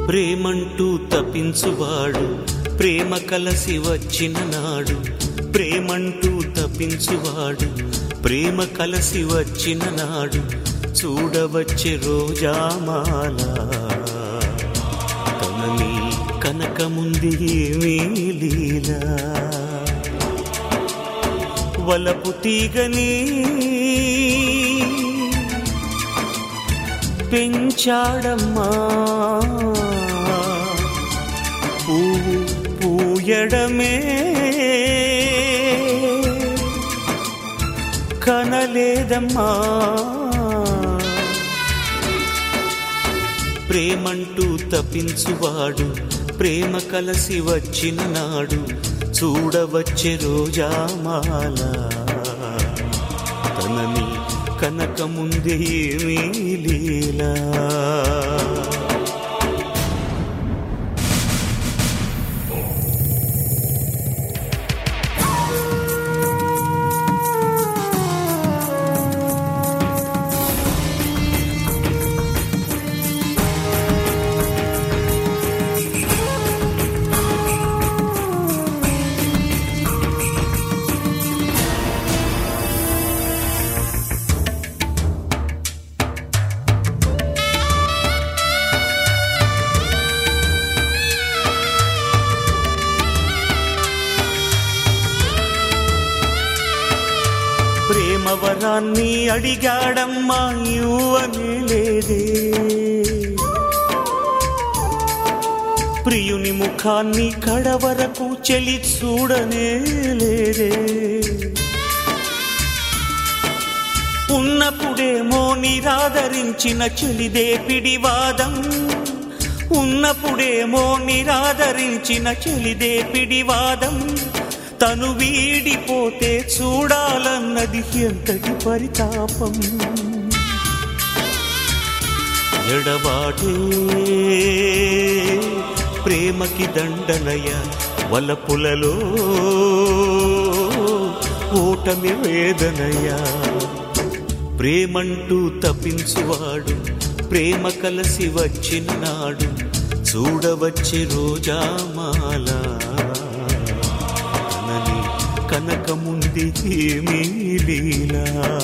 ప్రేమంటూ తప్పించువాడు ప్రేమ కలసి వచ్చిన నాడు ప్రేమంటూ తప్పించువాడు ప్రేమ కలసి వచ్చిన నాడు చూడవచ్చే రోజామాల తనని కనక ముందు ఏమీ లీలా వలపు తీగని పెంచాడమ్మా పువ్వు పూయడమే కనలేదమ్మా ప్రేమంటూ తప్పించువాడు ప్రేమ కలసి వచ్చిన నాడు చూడవచ్చే రోజామాల తనని కనక ముందే ఏమీ లీలా ప్రేమ వరాన్ని అడిగాడమ్మా ఇవ్వనే లేదే ప్రియుని ముఖాన్ని కడవరకు చెలి చూడనే లేదే ఉన్నప్పుడేమో నిరాదరించిన చెలిదే పిడివాదం ఉన్నప్పుడేమో నిరాదరించిన చెలిదే పిడివాదం తను వీడిపోతే చూడాలన్నది ఎంతటి పరితాపం ఎడబాటే ప్రేమకి దండనయ వలపులలో ఓటమి వేదనయ ప్రేమంటూ తప్పించువాడు ప్రేమ కలసి వచ్చిన నాడు చూడవచ్చే రోజామాల తనని కనక ముందు ఏమీ లీలా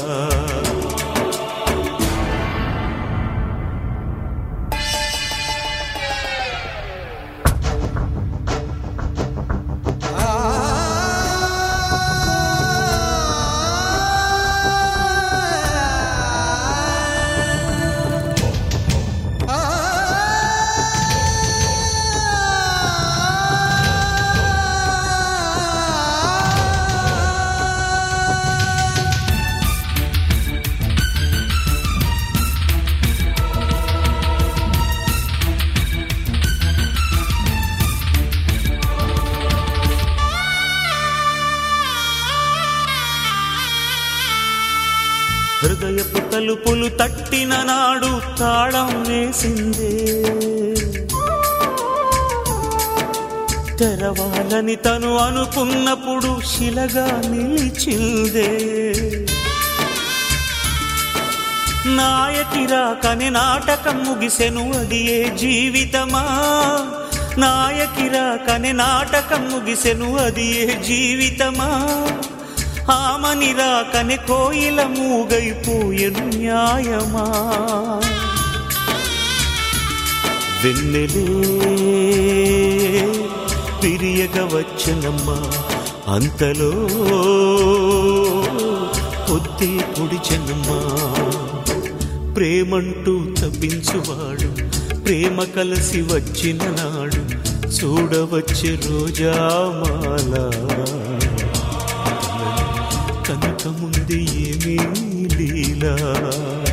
హృదయపు తలుపులు తట్టిన నాడు తాళం వేసిందే తెరవాలని తను అనుకున్నప్పుడు శిలగా నిలిచిందే నాయకిరా కని నాటకం ముగిసెను అది ఏ జీవితమా నాయకిరా కని నాటకం ముగిసెను అది ఏ జీవితమా ఆమని రాకని కోయిల మూగైపోయెను న్యాయమా వెన్నెలే పిరియగ వచ్చనమ్మా అంతలో పొద్దే పొడిచెనమ్మా ప్రేమంటూ తప్పించువాడు ప్రేమ కలసి వచ్చిన నాడు చూడవచ్చే రోజామాల కనక ముందు ఏమీ లీలా